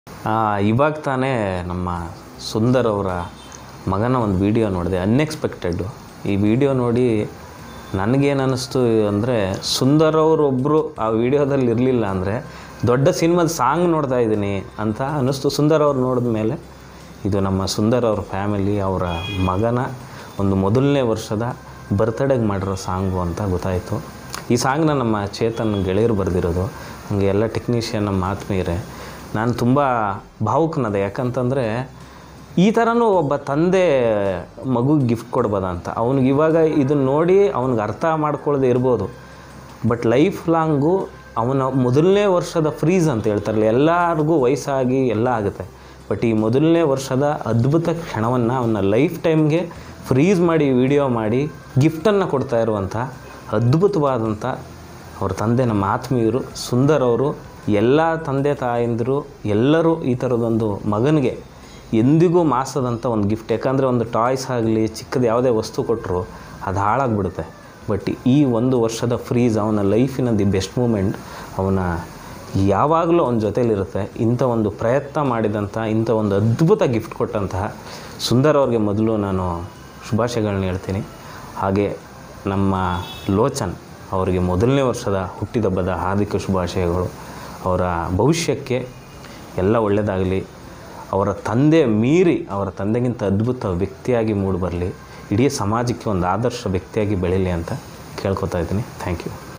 ಆ, ಇವಾಗ ತಾನೇ ನಮ್ಮ ಸುಂದರ್ ಅವರ ಮಗನ ಒಂದು ವಿಡಿಯೋ ನೋಡಿದೆ ಅನ್ಎಕ್ಸ್ಪೆಕ್ಟೆಡ್ಡು ಈ ವಿಡಿಯೋ ನೋಡಿ ನನಗೇನು ಅನ್ನಿಸ್ತು ಅಂದರೆ ಸುಂದರ್ ಅವರೊಬ್ಬರು ಆ ವಿಡಿಯೋದಲ್ಲಿ ಇರಲಿಲ್ಲ ಅಂದರೆ ದೊಡ್ಡ ಸಿನಿಮಾದ ಸಾಂಗ್ ನೋಡ್ತಾ ಇದ್ದೀನಿ ಅಂತ ಅನ್ನಿಸ್ತು ಸುಂದರ್ ಅವ್ರು ನೋಡಿದ ಮೇಲೆ ಇದು ನಮ್ಮ ಸುಂದರ್ ಅವ್ರ ಫ್ಯಾಮಿಲಿ ಅವರ ಮಗನ ಒಂದು ಮೊದಲನೇ ವರ್ಷದ ಬರ್ತ್ಡೇಗೆ ಮಾಡಿರೋ ಸಾಂಗು ಅಂತ ಗೊತ್ತಾಯಿತು ಈ ಸಾಂಗ್ನ ನಮ್ಮ ಚೇತನ್ ಗೆಳೆಯರು ಬರೆದಿರೋದು ಹಂಗೆ ಎಲ್ಲ ಟೆಕ್ನಿಷಿಯನ್ ನಮ್ಮ ಆತ್ಮೀಯರೇ ನಾನು ತುಂಬ ಭಾವುಕನದೆ ಯಾಕಂತಂದರೆ ಈ ಥರನೂ ಒಬ್ಬ ತಂದೆ ಮಗುಗೆ ಗಿಫ್ಟ್ ಕೊಡ್ಬೋದ ಅಂತ ಅವ್ನಿಗೆ ಇವಾಗ ಇದನ್ನ ನೋಡಿ ಅವ್ನಿಗೆ ಅರ್ಥ ಮಾಡ್ಕೊಳ್ಳದೆ ಇರ್ಬೋದು ಬಟ್ ಲೈಫ್ ಲಾಂಗು ಅವನ ಮೊದಲನೇ ವರ್ಷದ ಫ್ರೀಸ್ ಅಂತ ಹೇಳ್ತಾರಲ್ಲ ಎಲ್ಲರಿಗೂ ವಯಸ್ಸಾಗಿ ಎಲ್ಲ ಆಗುತ್ತೆ ಬಟ್ ಈ ಮೊದಲನೇ ವರ್ಷದ ಅದ್ಭುತ ಕ್ಷಣವನ್ನು ಅವನ ಲೈಫ್ ಟೈಮ್ಗೆ ಫ್ರೀಸ್ ಮಾಡಿ ವಿಡಿಯೋ ಮಾಡಿ ಗಿಫ್ಟನ್ನು ಕೊಡ್ತಾ ಇರುವಂಥ ಅದ್ಭುತವಾದಂಥ ಅವ್ರ ತಂದೆ ನಮ್ಮ ಆತ್ಮೀಯರು ಸುಂದರ್ ಅವರು ಎಲ್ಲ ತಂದೆ ತಾಯಂದಿರು ಎಲ್ಲರೂ ಈ ಥರದೊಂದು ಮಗನಿಗೆ ಎಂದಿಗೂ ಮಾಸದಂಥ ಒಂದು ಗಿಫ್ಟ್ ಯಾಕಂದರೆ ಒಂದು ಟಾಯ್ಸ್ ಆಗಲಿ ಚಿಕ್ಕದು ಯಾವುದೇ ವಸ್ತು ಕೊಟ್ಟರು ಅದು ಹಾಳಾಗ್ಬಿಡುತ್ತೆ ಬಟ್ ಈ ಒಂದು ವರ್ಷದ ಫ್ರೀಸ್ ಅವನ ಲೈಫಿನ ದಿ ಬೆಸ್ಟ್ ಮೂಮೆಂಟ್ ಅವನ ಯಾವಾಗಲೂ ಅವನ ಜೊತೇಲಿರುತ್ತೆ ಇಂಥ ಒಂದು ಪ್ರಯತ್ನ ಮಾಡಿದಂಥ ಇಂಥ ಒಂದು ಅದ್ಭುತ ಗಿಫ್ಟ್ ಕೊಟ್ಟಂತಹ ಸುಂದರ್ ಅವ್ರಿಗೆ ಮೊದಲು ನಾನು ಶುಭಾಶಯಗಳನ್ನ ಹೇಳ್ತೀನಿ ಹಾಗೆ ನಮ್ಮ ಲೋಚನ್ ಅವರಿಗೆ ಮೊದಲನೇ ವರ್ಷದ ಹುಟ್ಟಿದಬ್ಬದ ಹಾರ್ದಿಕ ಶುಭಾಶಯಗಳು ಅವರ ಭವಿಷ್ಯಕ್ಕೆ ಎಲ್ಲ ಒಳ್ಳೆಯದಾಗಲಿ ಅವರ ತಂದೆ ಮೀರಿ ಅವರ ತಂದೆಗಿಂತ ಅದ್ಭುತ ವ್ಯಕ್ತಿಯಾಗಿ ಮೂಡಿಬರಲಿ ಇಡೀ ಸಮಾಜಕ್ಕೆ ಒಂದು ಆದರ್ಶ ವ್ಯಕ್ತಿಯಾಗಿ ಬೆಳೀಲಿ ಅಂತ ಕೇಳ್ಕೊತಾ ಇದ್ದೀನಿ ಥ್ಯಾಂಕ್ ಯು